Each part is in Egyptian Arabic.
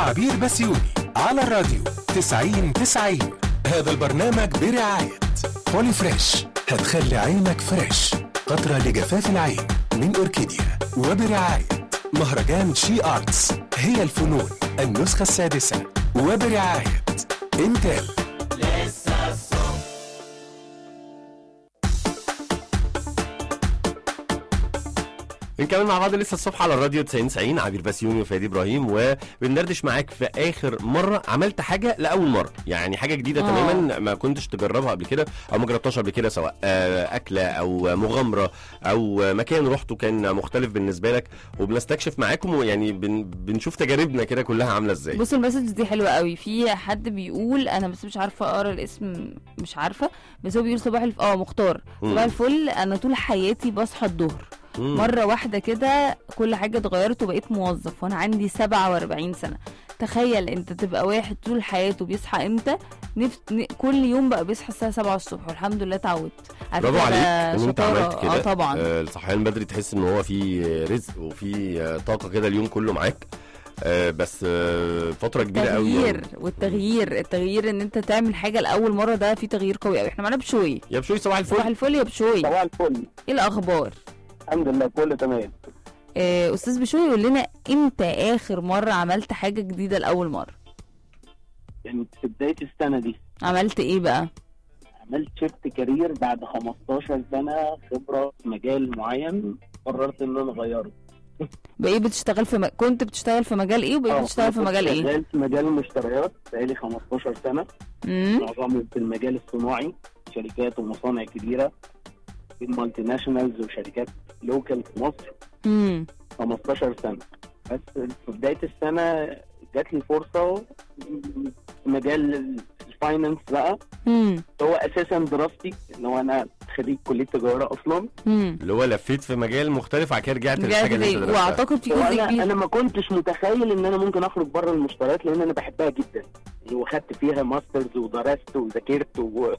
عبير بسيوني على الراديو 90 90 هذا البرنامج برعاية بولي فريش هتخلي عينك فريش قطرة لجفاف العين من أوركيديا وبرعاية مهرجان شي آرتس هي الفنون النسخة السادسة وبرعاية انتل بنكمل مع بعض لسه الصبح على الراديو 90 90 عبير بسيوني وفادي ابراهيم وبندردش معاك في اخر مره عملت حاجه لاول مره يعني حاجه جديده آه. تماما ما كنتش تجربها قبل كده او ما جربتهاش قبل كده سواء آه، اكله او مغامره او مكان رحته كان مختلف بالنسبه لك وبنستكشف معاكم ويعني بن بنشوف تجاربنا كده كلها عامله ازاي بص المسج دي حلوه قوي في حد بيقول انا بس مش عارفه اقرا الاسم مش عارفه بس هو بيقول صباح الف... اه مختار مم. صباح الفل انا طول حياتي بصحى الظهر مم. مره واحده كده كل حاجه اتغيرت وبقيت موظف وانا عندي 47 سنه تخيل انت تبقى واحد طول حياته بيصحى امتى نف... ن... كل يوم بقى بيصحى الساعه 7 الصبح والحمد لله اتعودت على برافو فكرة عليك ده ان انت شطارة. عملت كده اه طبعا آه الصحيان بدري تحس ان هو في رزق وفي آه، طاقه كده اليوم كله معاك آه بس آه فتره كبيره قوي التغيير والتغيير التغيير ان انت تعمل حاجه لاول مره ده في تغيير قوي قوي احنا معانا بشوي يا بشوي صباح صباح الفل الفل يا بشوي صباح الفل ايه الاخبار الحمد لله كله تمام آه، استاذ بشوي يقول لنا امتى اخر مره عملت حاجه جديده لاول مره يعني في بدايه السنه دي عملت ايه بقى عملت شيفت كارير بعد 15 سنه خبره في مجال معين قررت ان انا اغيره بقيت بتشتغل في م... كنت بتشتغل في مجال ايه وبقيت آه، بتشتغل في كنت مجال ايه شغال في مجال المشتريات بقالي 15 سنه امم معظمهم في المجال الصناعي شركات ومصانع كبيره في المالتي ناشونالز وشركات لوكال في مصر امم 15 سنه بس في بدايه السنه جات لي فرصه في مجال الفاينانس بقى امم هو اساسا دراستي ان هو انا خريج كليه تجاره اصلا امم اللي هو لفيت في مجال مختلف بعد كده رجعت للحاجه اللي انت درستها واعتقد في جزء وانا كبير انا ما كنتش متخيل ان انا ممكن اخرج بره المشتريات لان انا بحبها جدا وخدت فيها ماسترز ودرست وذاكرت و...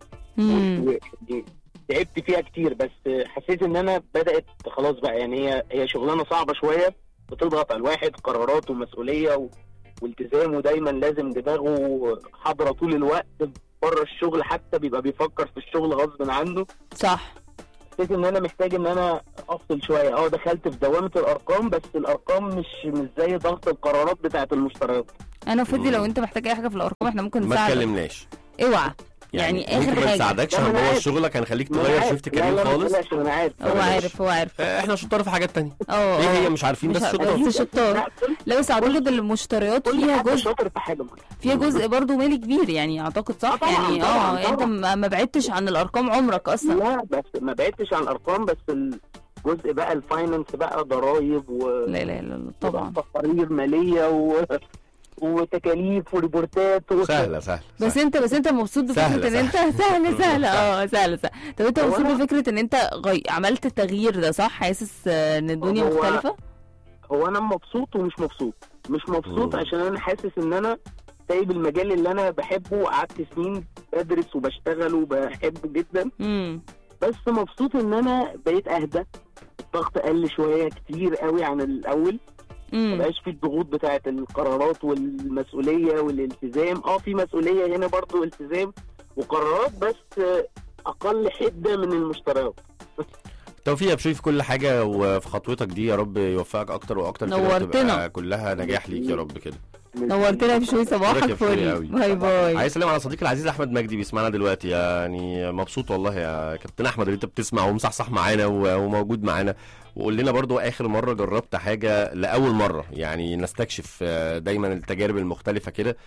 امم و... و... تعبت فيها كتير بس حسيت ان انا بدات خلاص بقى يعني هي هي شغلانه صعبه شويه بتضغط على الواحد قرارات ومسؤوليه و... والتزام ودايما لازم دماغه حاضره طول الوقت بره الشغل حتى بيبقى بيفكر في الشغل غصب عنه صح حسيت ان انا محتاج ان انا افصل شويه اه دخلت في دوامه الارقام بس الارقام مش مش زي ضغط القرارات بتاعه المشتريات انا وفادي مم. لو انت محتاج اي حاجه في الارقام احنا ممكن ما نساعدك تكلمناش اوعى يعني آخر ممكن ما حاجة. نساعدكش لا، ما أنا هنبوظ عارف. شغلك هنخليك ما أنا تغير عارف. شيفت لا، كارير لا، ما خالص تقلقش، انا عارف هو بلاش. عارف هو عارف آه، احنا شطار في حاجات تانية اه ايه هي اه مش عارفين مش بس عارف- شطار بس شطار لا بس اعتقد المشتريات كل فيها حد جزء شاطر في حاجه معينه فيها جزء برضو مالي كبير يعني اعتقد صح آه طبعاً، يعني اه طبعاً، انت طبعاً. ما ما بعدتش عن الارقام عمرك اصلا لا بس ما بعدتش عن الارقام بس الجزء بقى الفاينانس بقى ضرايب و لا لا لا لا، طبعا تقارير ماليه و... وتكاليف وريبورتات و... سهلة سهلة بس سهلة. انت بس انت مبسوط سهلة، بفكره ان انت سهله سهله اه سهله سهله طب انت هو مبسوط أنا- بفكره ان انت غي... عملت التغيير ده صح حاسس آه، ان الدنيا هو- مختلفه هو انا مبسوط ومش مبسوط مش مبسوط مم. عشان انا حاسس ان انا سايب المجال اللي انا بحبه قعدت سنين بدرس وبشتغل وبحبه جدا امم بس مبسوط ان انا بقيت اهدى الضغط قل شويه كتير قوي عن الاول امم مبقاش في الضغوط بتاعه القرارات والمسؤوليه والالتزام اه في مسؤوليه هنا برضو التزام وقرارات بس آه، اقل حده من المشتريات توفيق يا بشوي في كل حاجة وفي خطوتك دي يا رب يوفقك أكتر وأكتر كده نورتنا. وتبقى كلها نجاح ليك يا رب كده نورتنا يا بشوي صباحك نورك يا بشوي فل قوي. باي باي عايز اسلم على صديقي العزيز احمد مجدي بيسمعنا دلوقتي يعني مبسوط والله يا كابتن احمد اللي انت بتسمع ومصحصح معانا و- وموجود معانا وقول لنا برضو اخر مره جربت حاجه لاول مره يعني نستكشف آه، دايما التجارب المختلفه كده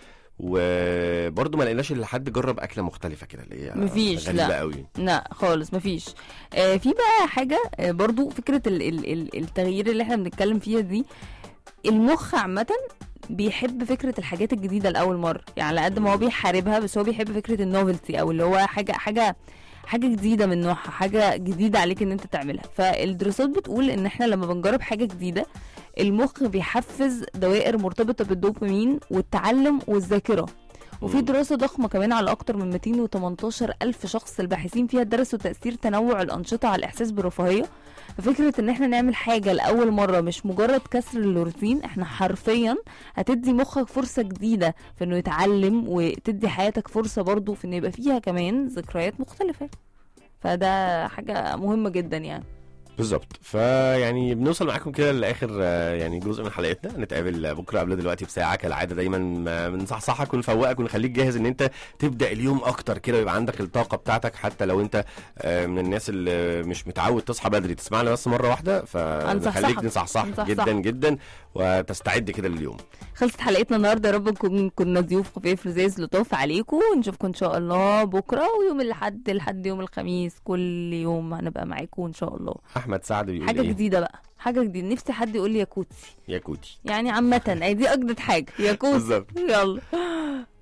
وبرضو ما لقيناش الا حد جرب اكله مختلفه كده اللي هي مفيش، غريبه لا. قوي لا خالص مفيش آه في بقى حاجه آه برضو فكره ال ال ال التغيير اللي احنا بنتكلم فيها دي المخ عامه بيحب فكره الحاجات الجديده لاول مره يعني على قد ما هو بيحاربها بس هو بيحب فكره النوفلتي او اللي هو حاجه حاجه حاجه جديده من نوعها حاجه جديده عليك ان انت تعملها فالدراسات بتقول ان احنا لما بنجرب حاجه جديده المخ بيحفز دوائر مرتبطه بالدوبامين والتعلم والذاكره وفي مم. دراسة ضخمة كمان على أكتر من 218 ألف شخص الباحثين فيها درسوا تأثير تنوع الأنشطة على الإحساس بالرفاهية ففكرة إن إحنا نعمل حاجة لأول مرة مش مجرد كسر الروتين إحنا حرفيا هتدي مخك فرصة جديدة في إنه يتعلم وتدي حياتك فرصة برضو في إن يبقى فيها كمان ذكريات مختلفة فده حاجة مهمة جدا يعني بالظبط فيعني بنوصل معاكم كده لاخر آه، يعني جزء من حلقتنا نتقابل بكره قبل دلوقتي بساعه كالعاده دايما آه، بنصحصحك ونفوقك ونخليك جاهز ان انت تبدا اليوم اكتر كده ويبقى عندك الطاقه بتاعتك حتى لو انت آه، من الناس اللي مش متعود تصحى بدري تسمعنا بس مره واحده فنخليك هنصحصحك. نصحصح هنصحصح. جدا جدا وتستعد كده لليوم خلصت حلقتنا النهارده يا رب نكون كنا ضيوف خفيف لذيذ لطاف عليكم ونشوفكم ان شاء الله بكره ويوم الاحد لحد يوم الخميس كل يوم هنبقى معاكم ان شاء الله احمد سعد بيقول حاجه ايه جديده بقى حاجه جديده نفسي حد يقول لي ياكوتي يا كوتي يعني عامه أي دي اجدد حاجه ياكوتي بالظبط يلا